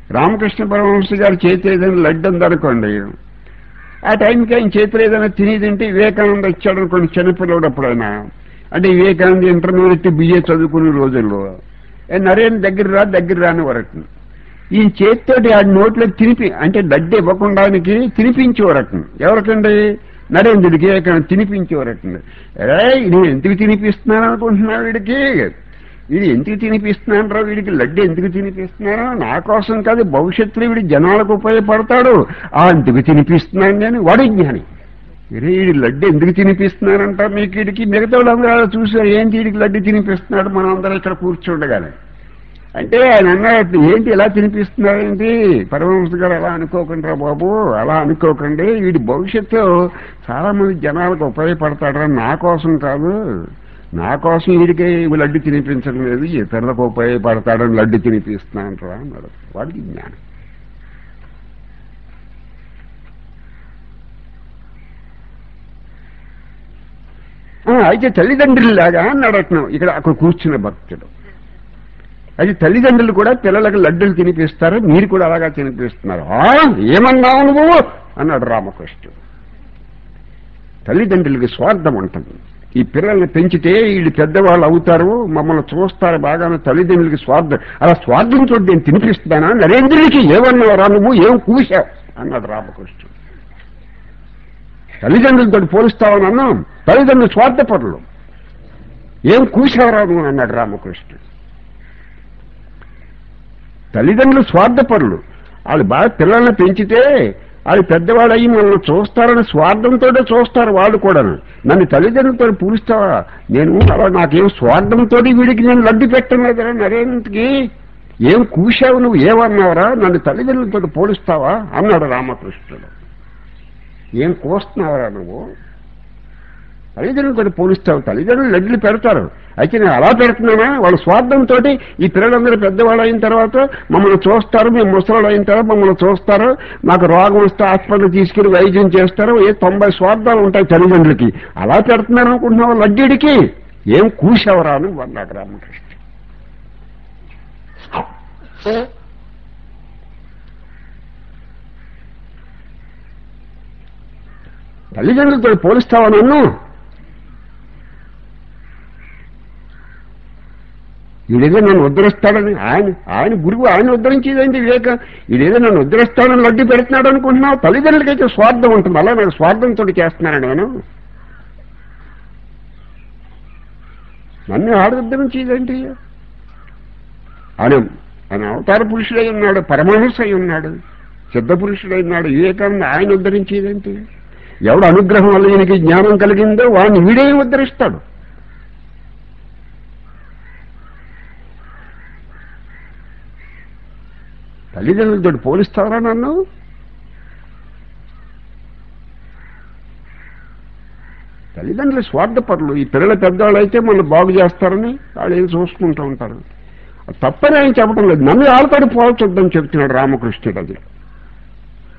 రామకృష్ణ పరమహంస గారి చేతి ఏదైనా లడ్డు ఉందనుకోండి ఆ టైంకి ఆయన చేతిలో ఏదైనా తిని తింటే వివేకానంద ఇచ్చాడు అనుకోండి చిన్నపిల్లడు అప్పుడైనా అంటే వివేకానంద ఇంటర్మీడియట్ బిఏ చదువుకునే రోజుల్లో ఏ నరేన్ దగ్గర రా దగ్గర రాని వరకు ఈ చేతితోటి ఆ నోట్లో తినిపి అంటే లడ్డు ఇవ్వకుండానికి తినిపించే వరకు ఎవరికండి నరేంద్రుడికి వివేకానంద తినిపించే వరకు రే ఇది ఎందుకు తినిపిస్తున్నాను అనుకుంటున్నావు వీడికి వీడు ఎందుకు తినిపిస్తున్నాను రా వీడికి లడ్డు ఎందుకు తినిపిస్తున్నాను నా కోసం కాదు భవిష్యత్తులో వీడి జనాలకు ఉపయోగపడతాడు ఆ ఎందుకు తినిపిస్తున్నాను నేను వాడు జ్ఞాని రే వీడి లడ్డు ఎందుకు తినిపిస్తున్నానంట మీకు వీడికి మిగతా వాళ్ళందరూ అలా చూసారు ఏంటి వీడికి లడ్డు తినిపిస్తున్నాడు మనం అందరం ఇక్కడ కూర్చుండగానే అంటే ఆయన అన్నాడు ఏంటి ఎలా తినిపిస్తున్నారేంటి పరమహంస గారు అలా అనుకోకండి రా బాబు అలా అనుకోకండి వీడి భవిష్యత్తు చాలా మంది జనాలకు ఉపయోగపడతాడరా నా కోసం కాదు నా కోసం వీడికి లడ్డు తినిపించడం లేదు ఇతరులకు ఉపయోగపడతాడని లడ్డు తినిపిస్తున్నాను రా అన్నాడు వాడికి జ్ఞానం ఆ, అయితే తల్లిదండ్రులాగా అన్నాడు అట్నం ఇక్కడ అక్కడ కూర్చున్న భక్తుడు అది తల్లిదండ్రులు కూడా పిల్లలకు లడ్డులు తినిపిస్తారు మీరు కూడా అలాగా తినిపిస్తున్నారు "ఆ, ఏమన్నావు నువ్వు అన్నాడు రామకృష్ణుడు తల్లిదండ్రులకి స్వార్థం ఉంటుంది ఈ పిల్లల్ని పెంచితే వీళ్ళు పెద్దవాళ్ళు అవుతారు మమ్మల్ని చూస్తారు బాగానే తల్లిదండ్రులకి స్వార్థం అలా స్వార్థంతో నేను తినిపిస్తానా నరేంద్రుడికి ఏమన్నావురా నువ్వు ఏం కూశావు అన్నాడు రామకృష్ణుడు తల్లిదండ్రులతో పోలుస్తావని అన్నాం తల్లిదండ్రులు స్వార్థపరులు ఏం కూశావరా నువ్వు అన్నాడు రామకృష్ణుడు తల్లిదండ్రులు స్వార్థపరులు వాళ్ళు బాగా పిల్లల్ని పెంచితే వాళ్ళు పెద్దవాళ్ళు అయ్యి మనల్ని చూస్తారని స్వార్థంతో చూస్తారు వాళ్ళు కూడా నన్ను తల్లిదండ్రులతో పూలుస్తావా నేను అలా నాకేం స్వార్థంతో వీడికి నేను లడ్డు పెట్టలేదురా నరేంద్రకి ఏం కూశావు నువ్వు ఏమన్నావురా నన్ను తల్లిదండ్రులతో పోలుస్తావా అన్నాడు రామకృష్ణుడు ఏం కోస్తున్నావురా నువ్వు తల్లిదండ్రులతో పోలుస్తావు తల్లిదండ్రులు లడ్లు పెడతారు అయితే నేను అలా పెడుతున్నానా వాళ్ళ స్వార్థంతో ఈ పిల్లలందరూ పెద్దవాళ్ళు అయిన తర్వాత మమ్మల్ని చూస్తారు మేము ముసలాళ్ళు అయిన తర్వాత మమ్మల్ని చూస్తారు మాకు రోగం వస్తే హాస్పిటల్ తీసుకెళ్లి వైద్యం చేస్తారు ఏ తొంభై స్వార్థాలు ఉంటాయి తల్లిదండ్రులకి అలా పెడుతున్నారు అనుకుంటున్నావు లడ్డీడికి ఏం కూసావరా అని అన్నాడు రామకృష్ణ తల్లిదండ్రులతో పోలుస్తావా నన్ను ఈడేదో నన్ను ఉద్ధరిస్తాడని ఆయన ఆయన గురువు ఆయన ఉద్ధరించేదండి వివేక ఈడేదో నన్ను ఉద్ధరిస్తాడని లడ్డు పెడుతున్నాడు అనుకుంటున్నావు తల్లిదండ్రులకైతే స్వార్థం ఉంటుంది అలా నాకు స్వార్థంతో చేస్తున్నాను నేను నన్ను ఆడ ఉద్ధరించేదేంటి ఆయన ఆయన అవతార పురుషుడై ఉన్నాడు పరమహంస అయి ఉన్నాడు సిద్ధ పురుషుడై ఉన్నాడు వివేకానంద ఆయన ఉద్ధరించేదేంటి ఎవడు అనుగ్రహం వల్ల ఈయనకి జ్ఞానం కలిగిందో వాడిని వీడే ఉద్ధరిస్తాడు తల్లిదండ్రులతో పోలిస్తావరా నన్ను తల్లిదండ్రులు స్వార్థపరులు ఈ పిల్లల పెద్దవాళ్ళు అయితే మనం బాగు చేస్తారని వాళ్ళు ఏం చూసుకుంటూ ఉంటారు తప్పని ఆయన చెప్పడం లేదు నన్ను ఆడతాడు పోల్చొద్దని చెప్తున్నాడు రామకృష్ణుడు అది